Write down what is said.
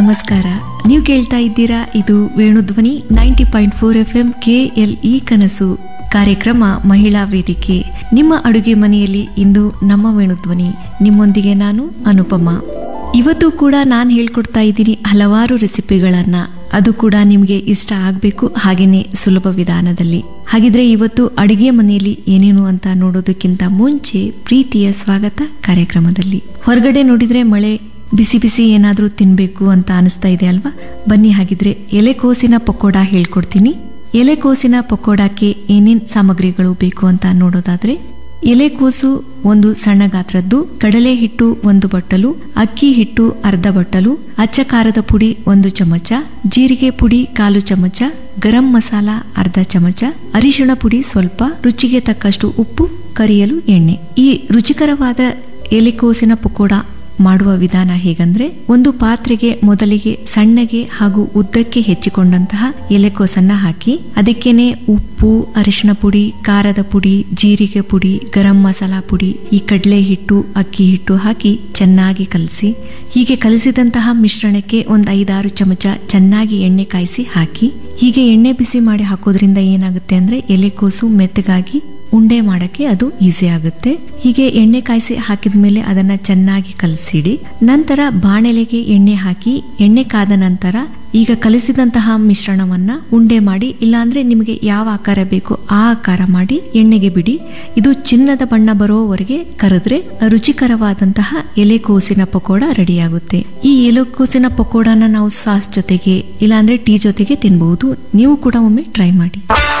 ನಮಸ್ಕಾರ ನೀವು ಕೇಳ್ತಾ ಇದ್ದೀರಾ ಇದು Venudhwani ninety point four F M K L E ಕನಸು ಕಾರ್ಯಕ್ರಮ ಮಹಿಳಾ ವೇದಿಕೆ ನಿಮ್ಮ ಅಡುಗೆ ಮನೆಯಲ್ಲಿ ಇಂದು ನಮ್ಮ ವೇಣುಧ್ವನಿ ನಿಮ್ಮೊಂದಿಗೆ ನಾನು ಅನುಪಮ ಇವತ್ತು ಕೂಡ ನಾನು ಹೇಳ್ಕೊಡ್ತಾ ಇದ್ದೀನಿ ಹಲವಾರು ರೆಸಿಪಿಗಳನ್ನ ಅದು ಕೂಡ ನಿಮಗೆ ಇಷ್ಟ ಆಗಬೇಕು ಹಾಗೇನೆ ಸುಲಭ ವಿಧಾನದಲ್ಲಿ ಹಾಗಿದ್ರೆ ಇವತ್ತು ಅಡುಗೆ ಮನೆಯಲ್ಲಿ ಏನೇನು ಅಂತ ನೋಡೋದಕ್ಕಿಂತ ಮುಂಚೆ ಪ್ರೀತಿಯ ಸ್ವಾಗತ ಕಾರ್ಯಕ್ರಮದಲ್ಲಿ ಹೊರಗಡೆ ನೋಡಿದ್ರೆ ಮಳೆ ಬಿಸಿ ಬಿಸಿ ಏನಾದರೂ ತಿನ್ನಬೇಕು ಅಂತ ಅನಿಸ್ತಾ ಇದೆ ಅಲ್ವಾ ಬನ್ನಿ ಹಾಗಿದ್ರೆ ಎಲೆಕೋಸಿನ ಪಕೋಡ ಹೇಳ್ಕೊಡ್ತೀನಿ ಎಲೆಕೋಸಿನ ಪಕೋಡಕ್ಕೆ ಏನೇನ್ ಸಾಮಗ್ರಿಗಳು ಬೇಕು ಅಂತ ನೋಡೋದಾದ್ರೆ ಎಲೆಕೋಸು ಒಂದು ಸಣ್ಣ ಗಾತ್ರದ್ದು ಕಡಲೆ ಹಿಟ್ಟು ಒಂದು ಬಟ್ಟಲು ಅಕ್ಕಿ ಹಿಟ್ಟು ಅರ್ಧ ಬಟ್ಟಲು ಅಚ್ಚ ಖಾರದ ಪುಡಿ ಒಂದು ಚಮಚ ಜೀರಿಗೆ ಪುಡಿ ಕಾಲು ಚಮಚ ಗರಂ ಮಸಾಲ ಅರ್ಧ ಚಮಚ ಅರಿಶಿಣ ಪುಡಿ ಸ್ವಲ್ಪ ರುಚಿಗೆ ತಕ್ಕಷ್ಟು ಉಪ್ಪು ಕರಿಯಲು ಎಣ್ಣೆ ಈ ರುಚಿಕರವಾದ ಎಲೆಕೋಸಿನ ಪಕೋಡ ಮಾಡುವ ವಿಧಾನ ಹೇಗಂದ್ರೆ ಒಂದು ಪಾತ್ರೆಗೆ ಮೊದಲಿಗೆ ಸಣ್ಣಗೆ ಹಾಗೂ ಉದ್ದಕ್ಕೆ ಹೆಚ್ಚಿಕೊಂಡಂತಹ ಎಲೆಕೋಸನ್ನ ಹಾಕಿ ಅದಕ್ಕೇನೆ ಉಪ್ಪು ಅರಿಶಿಣ ಪುಡಿ ಖಾರದ ಪುಡಿ ಜೀರಿಗೆ ಪುಡಿ ಗರಂ ಮಸಾಲಾ ಪುಡಿ ಈ ಕಡಲೆ ಹಿಟ್ಟು ಅಕ್ಕಿ ಹಿಟ್ಟು ಹಾಕಿ ಚೆನ್ನಾಗಿ ಕಲಸಿ ಹೀಗೆ ಕಲಸಿದಂತಹ ಮಿಶ್ರಣಕ್ಕೆ ಒಂದು ಐದಾರು ಚಮಚ ಚೆನ್ನಾಗಿ ಎಣ್ಣೆ ಕಾಯಿಸಿ ಹಾಕಿ ಹೀಗೆ ಎಣ್ಣೆ ಬಿಸಿ ಮಾಡಿ ಹಾಕೋದ್ರಿಂದ ಏನಾಗುತ್ತೆ ಅಂದ್ರೆ ಎಲೆಕೋಸು ಮೆತ್ತಗಾಗಿ ಉಂಡೆ ಮಾಡಕ್ಕೆ ಅದು ಈಸಿ ಆಗುತ್ತೆ ಹೀಗೆ ಎಣ್ಣೆ ಕಾಯಿಸಿ ಹಾಕಿದ ಮೇಲೆ ಅದನ್ನ ಚೆನ್ನಾಗಿ ಕಲಸಿಡಿ ನಂತರ ಬಾಣಲೆಗೆ ಎಣ್ಣೆ ಹಾಕಿ ಎಣ್ಣೆ ಕಾದ ನಂತರ ಈಗ ಕಲಿಸಿದಂತಹ ಮಿಶ್ರಣವನ್ನ ಉಂಡೆ ಮಾಡಿ ಇಲ್ಲಾಂದ್ರೆ ನಿಮಗೆ ಯಾವ ಆಕಾರ ಬೇಕೋ ಆ ಆಕಾರ ಮಾಡಿ ಎಣ್ಣೆಗೆ ಬಿಡಿ ಇದು ಚಿನ್ನದ ಬಣ್ಣ ಬರೋವರೆಗೆ ಕರೆದ್ರೆ ರುಚಿಕರವಾದಂತಹ ಎಲೆಕೋಸಿನ ಪಕೋಡ ರೆಡಿಯಾಗುತ್ತೆ ಈ ಎಲೆಕೋಸಿನ ಪಕೋಡನ ನಾವು ಸಾಸ್ ಜೊತೆಗೆ ಇಲ್ಲಾಂದ್ರೆ ಟೀ ಜೊತೆಗೆ ತಿನ್ಬಹುದು ನೀವು ಕೂಡ ಒಮ್ಮೆ ಟ್ರೈ ಮಾಡಿ